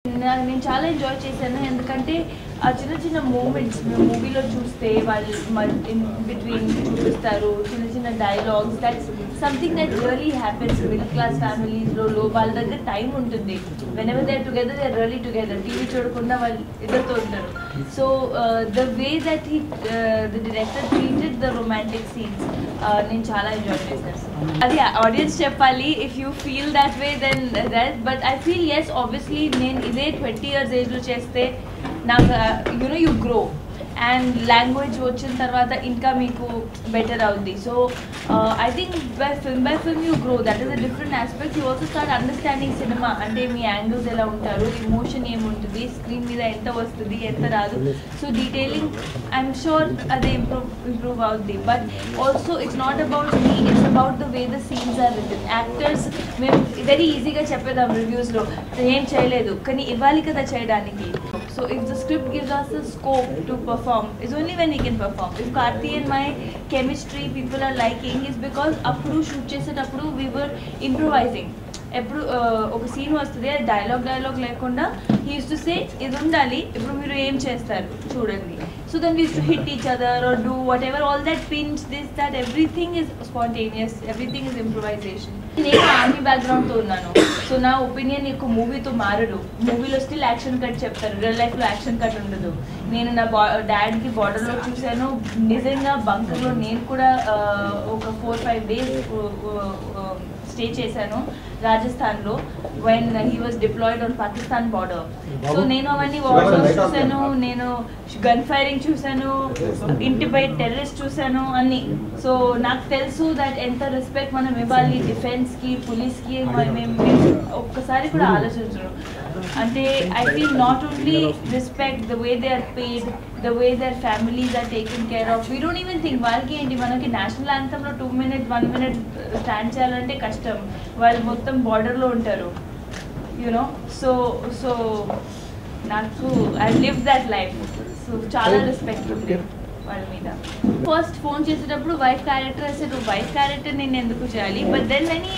నా- నేను చాలా ఎంజాయ్ చేశాను ఎందుకంటే ఆ చిన్న చిన్న మూమెంట్స్ మేము మూవీలో చూస్తే వాళ్ళు ఇన్ బిట్వీన్ చూపిస్తారు చిన్న చిన్న dialogues that's something that really happens middle class ఫ్యామిలీస్లో లో వాళ్ళ దగ్గర టైం ఉంటుంది whenever they together they really together TV చూడకుండా వాళ్ళు ఇద్దరితో ఉంటారు so the way that he the director treated the romantic scenes నేను చాలా ఎంజాయ్ చేశాను అది ఆడియన్స్ చెప్పాలి if you feel that way then that but I feel as obviously నేను ఇదే ట్వంటీ ఇయర్స్ ఏజ్లో చేస్తే నాకు you know you grow and language వచ్చిన తర్వాత ఇంకా మీకు బెటర్ అవుద్ది so I think by film by film you grow that is a different aspect you also start understanding cinema అంటే మీ యాంగిల్స్ ఎలా ఉంటారు ఇమోషన్ ఏముంటుంది స్క్రీన్ మీద ఎంత వస్తుంది ఎంత రాదు సో డీటెయిలింగ్ ఐఎమ్ షూర్ అది ఇంప్రూవ్ ఇంప్రూవ్ అవుద్ది but also it's not about me it's about the way the scenes are written actors మేము వెరీ ఈజీగా చెప్పేదాం రివ్యూస్లో ఏం చేయలేదు కానీ ఇవ్వాలి కదా చేయడానికి so if the script gives us the scope to perform is only when you can perform if Karthi and my chemistry people are liking is because అప్పుడు షూట్ చేసేటప్పుడు వీ వర్ ఇంప్రూవైజింగ్ ఎప్పుడు ఆ, ఒక సీన్ వస్తుంది అది డైలాగ్ డైలాగ్ లేకుండా he used to say ఇది ఉండాలి ఇప్పుడు మీరు ఏం చేస్తారు చూడండి so then used to hit each other or do whatever all that pins this that everything is spontaneous everything is improvisation నేను ఆర్మీ బ్యాక్గ్రౌండ్తో ఉన్నాను సో నా ఒపీనియన్ నీకు మూవీతో మారడు మూవీలో స్టిల్ యాక్షన్ కట్ చెప్తారు రియల్ లైఫ్లో యాక్షన్ కట్ ఉండదు నేను నా బా డాడ్కి బార్డర్లో చూశాను నిజంగా బంకర్లో నేను కూడా ఆ, ఒక ఫోర్ ఫైవ్ డేస్ స్టే చేశాను రాజస్థాన్లో when he was deployed on Pakistan border so నేను అవన్నీ వార్స్ చూశాను నేను గన్ ఫైరింగ్ చూశాను ఇంటి బయట టెర్రరిస్ట్ చూశాను అన్ని సో నాకు తెలుసు దట్ ఎంత రెస్పెక్ట్ మనం ఇవ్వాలి డిఫెన్స్కి పోలీస్కి మేము ఒక్కసారి కూడా ఆలోచించరు అంటే I feel not only respect the way they are paid the way their families are taken care of we don't even think వాళ్ళకి ఏంటి మనకి నేషనల్ యాంథంలో two minute one minute stand చేయాలంటే కష్టం వాళ్ళు మొత్తం బార్డర్లో ఉంటారు యునో సో సో నాకు I live that life so చాలా రెస్పెక్ట్ ఉంది వాళ్ళ మీద ఫస్ట్ ఫోన్ చేసేటప్పుడు వైఫ్ క్యారెక్టర్ అసలు వైఫ్ క్యారెక్టర్ నేను ఎందుకు చేయాలి but then when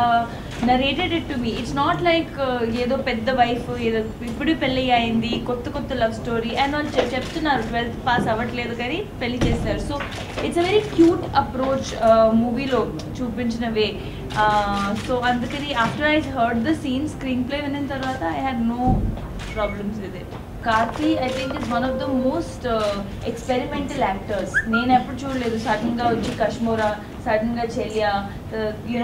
narrated it to me it's not like ఏదో పెద్ద వైఫ్ ఏదో ఇప్పుడు పెళ్ళి అయింది కొత్త కొత్త లవ్ స్టోరీ అండ్ వాళ్ళు చెప్- చెప్తున్నారు ట్వెల్త్ పాస్ అవ్వట్లేదు కానీ పెళ్లి చేస్తారు so it's a very cute approach మూవీలో చూపించిన వే సో అందుకని after I heard the scene screenplay విన్న తర్వాత I had no problems with it Karthi I think is one of the most experimental actors నేను ఎప్పుడు చూడలేదు సడన్గా వచ్చి కశ్మోరా సడన్గా చెలియా యూనో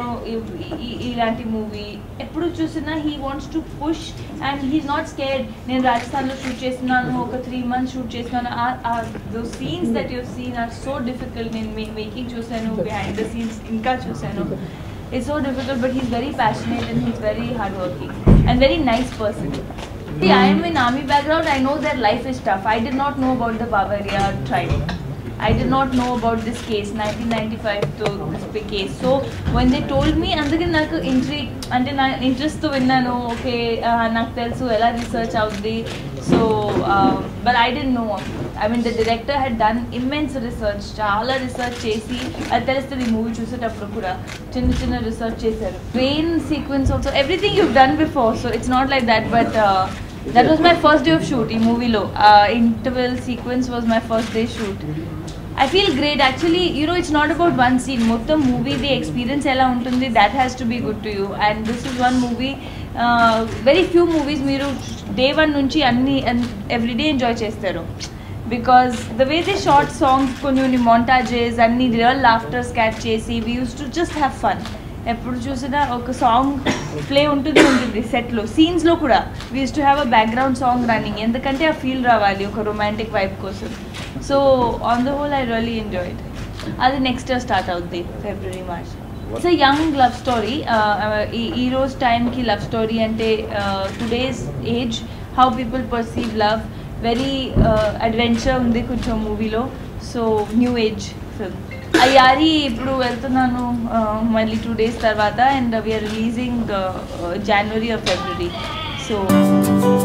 ఇలాంటి మూవీ ఎప్పుడు చూసినా he wants to push and he's not scared నేను రాజస్థాన్లో షూట్ చేస్తున్నాను ఒక త్రీ మంత్స్ షూట్ చేస్తున్నాను though scenes that your scene are so difficult నేను మేకింగ్ చూశాను బిహైండ్ ద సీన్స్ ఇంకా చూశాను it's so difficult but he's very passionate and he's very hard working and very nice person See, I am in army background. I know their life is tough. I did not know about the Bavaria tribe. I did not know about this case, 1995 to this big case. So when they told me, అందుకే నాకు entry అంటే నా ఇంట్రెస్ట్తో విన్నాను okay నాకు తెలుసు ఎలా research అవుద్ది so but I don't know I mean the director had done immense research చాలా రీసెర్చ్ చేసి అది తెలుస్తుంది ఈ మూవీ చూసేటప్పుడు కూడా చిన్న చిన్న రీసెర్చ్ చేశారు train sequence also everything you done before so it's not like that but that was my first day of shoot ఈ మూవీలో interval sequence was my first day shoot I feel great actually you know it's not about one scene మొత్తం మూవీది experience ఎలా ఉంటుంది that has to be good to you and this is one movie very few movies మీరు day one నుంచి అన్ని everyday enjoy చేస్తారు because the way they shot songs కొన్ని కొన్ని మోంటాజెస్ అన్ని రియల్ లాఫ్టర్స్ క్యాచ్ చేసి we used to just have fun ఎప్పుడు చూసినా ఒక సాంగ్ ప్లే ఉంటుంది ఉంటుంది సెట్లో సీన్స్లో కూడా we used to have a background song running ఎందుకంటే ఆ ఫీల్ రావాలి ఒక రొమాంటిక్ వైబ్ కోసం so on the whole I really enjoyed అది నెక్స్ట్ ఇయర్ స్టార్ట్ అవుద్ది February March it's a young love story ఈ ఈ రోజు టైంకి లవ్ స్టోరీ అంటే today's age how people perceive love very adventure ఉంది కొంచెం మూవీలో సో న్యూ ఏజ్ ఫిల్మ్ అయ్యారి ఇప్పుడు వెళ్తున్నాను uh, మళ్ళీ టూ డేస్ తర్వాత and we are releasing January or February so